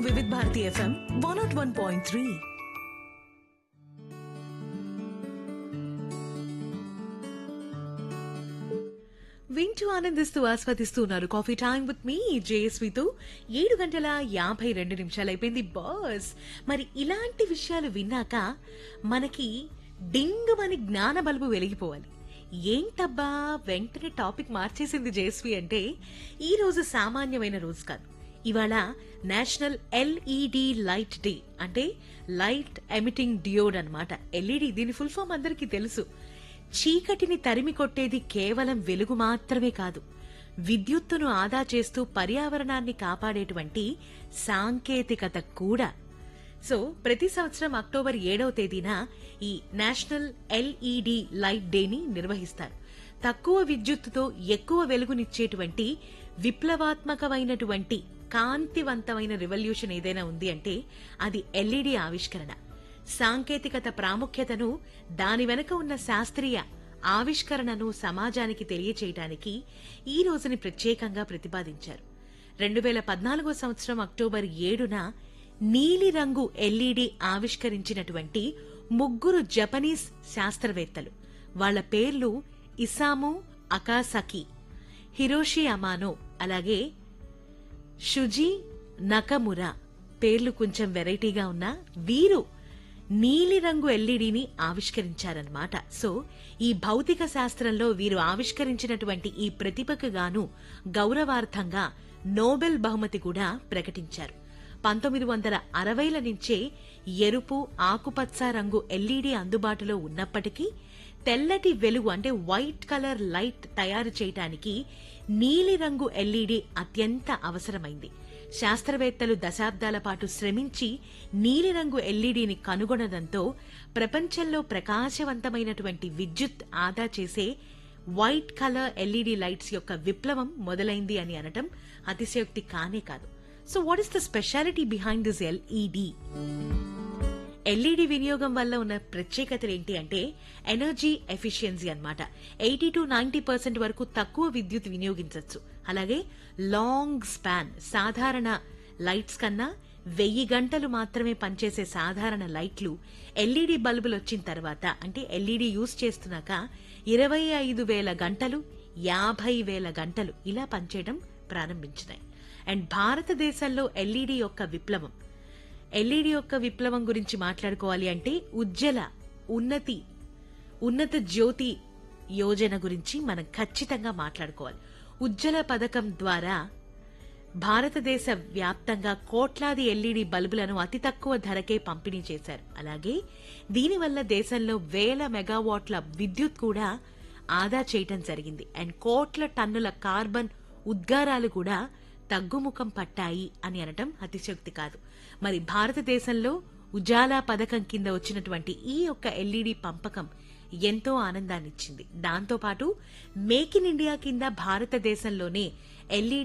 వివిధ Bharati FM one not one point three వింటూ ఆనందిస్తూ ఆస్వాదిస్తూ ఉన్నారు కాఫీ టైం విత్ మీ జేఎస్వితో ఏడు గంటల యాభై రెండు నిమిషాలు అయిపోయింది బాస్ మరి ఇలాంటి విషయాలు విన్నాక మనకి డింగ్ అని జ్ఞాన బల్బు వెలిగిపోవాలి ఏంటబ్బా వెంటనే టాపిక్ మార్చేసింది జేఎస్వి అంటే ఈ రోజు సామాన్యమైన రోజు కాదు ఇవాళ నేషనల్ ఎల్ఈడి లైట్ డే అంటే లైట్ ఎమిటింగ్ డియోడ్ అన్నమాట ఎల్ఈడి దీని ఫుల్ ఫామ్ అందరికీ తెలుసు చీకటిని తరిమి కొట్టేది కేవలం వెలుగు మాత్రమే కాదు విద్యుత్తును ఆదా చేస్తూ పర్యావరణాన్ని కాపాడేటువంటి సాంకేతికత కూడా సో ప్రతి సంవత్సరం అక్టోబర్ ఏడవ తేదీన ఈ నేషనల్ ఎల్ఈడి లైట్ డేని నిర్వహిస్తారు తక్కువ విద్యుత్తుతో ఎక్కువ వెలుగునిచ్చేటువంటి విప్లవాత్మకమైనటువంటి కాంతివంతమైన రివల్యూషన్ ఏదైనా ఉంది అంటే అది ఎల్ఈడి ఆవిష్కరణ సాంకేతికత ప్రాముఖ్యతను దాని వెనుక ఉన్న శాస్త్రీయ ఆవిష్కరణను సమాజానికి తెలియచేయటానికి ఈ రోజుని ప్రత్యేకంగా ప్రతిపాదించారు రెండు వేల పద్నాలుగో సంవత్సరం అక్టోబర్ ఏడున నీలిరంగు ఎల్ఈడి ఆవిష్కరించినటువంటి ముగ్గురు జపనీస్ శాస్త్రవేత్తలు వాళ్ళ పేర్లు ఇసాము అకాసకి హిరోషి అమానో అలాగే షుజీ నకమురా పేర్లు కొంచెం వెరైటీగా ఉన్నా వీరు నీలిరంగు ఎల్ఈడిని ఆవిష్కరించారన్నమాట సో ఈ భౌతిక శాస్త్రంలో వీరు ఆవిష్కరించినటువంటి ఈ ప్రతిభకు గాను గౌరవార్థంగా నోబెల్ బహుమతి కూడా ప్రకటించారు పంతొమ్మిది వందల అరవైల నుంచే ఎరుపు ఆకుపచ్చ రంగు ఎల్ఈడి అందుబాటులో ఉన్నప్పటికీ తెల్లటి వెలుగు అంటే వైట్ కలర్ లైట్ తయారు చేయటానికి నీలిరంగు ఎల్ఈడి అత్యంత అవసరమైంది శాస్త్రవేత్తలు దశాబ్దాల పాటు శ్రమించి నీలిరంగు ఎల్ఈడిని కనుగొనడంతో ప్రపంచంలో ప్రకాశవంతమైనటువంటి విద్యుత్ ఆదా చేసే వైట్ కలర్ ఎల్ఈడి లైట్స్ యొక్క విప్లవం మొదలైంది అని అనటం అతిశయోక్తి కానే కాదు so what is the speciality behind this LED LED వినియోగం వల్ల ఉన్న ప్రత్యేకతలు ఏంటి అంటే ఎనర్జీ ఎఫిషియన్సీ అన్నమాట ఎయిటీ టు నైన్టీ పర్సెంట్ వరకు తక్కువ విద్యుత్ వినియోగించవచ్చు అలాగే లాంగ్ స్పాన్ సాధారణ లైట్స్ కన్నా వెయ్యి గంటలు మాత్రమే పనిచేసే సాధారణ లైట్లు ఎల్ఈడి బల్బులు వచ్చిన తర్వాత అంటే ఎల్ఈడి యూజ్ చేస్తున్నాక ఇరవై ఐదు వేల గంటలు యాభై వేల గంటలు ఇలా పనిచేయడం ప్రారంభించినాయి అండ్ భారతదేశంలో ఎల్ఈడి యొక్క విప్లవం ఎల్ఈడి యొక్క విప్లవం గురించి మాట్లాడుకోవాలి అంటే ఉజ్జల ఉన్నతి ఉన్నత జ్యోతి యోజన గురించి మనం ఖచ్చితంగా మాట్లాడుకోవాలి ఉజ్జల పథకం ద్వారా భారతదేశ వ్యాప్తంగా కోట్లాది ఎల్ఈడి బల్బులను అతి తక్కువ ధరకే పంపిణీ చేశారు అలాగే దీనివల్ల దేశంలో వేల మెగావాట్ల విద్యుత్ కూడా ఆదా చేయటం జరిగింది అండ్ కోట్ల టన్నుల కార్బన్ ఉద్గారాలు కూడా తగ్గుముఖం పట్టాయి అని అనటం అతిశక్తి కాదు మరి భారతదేశంలో ఉజాలా పథకం కింద వచ్చినటువంటి ఈ యొక్క ఎల్ఈడి పంపకం ఎంతో ఆనందాన్నిచ్చింది దాంతోపాటు మేక్ ఇన్ ఇండియా కింద భారతదేశంలోనే ఎల్ఈడి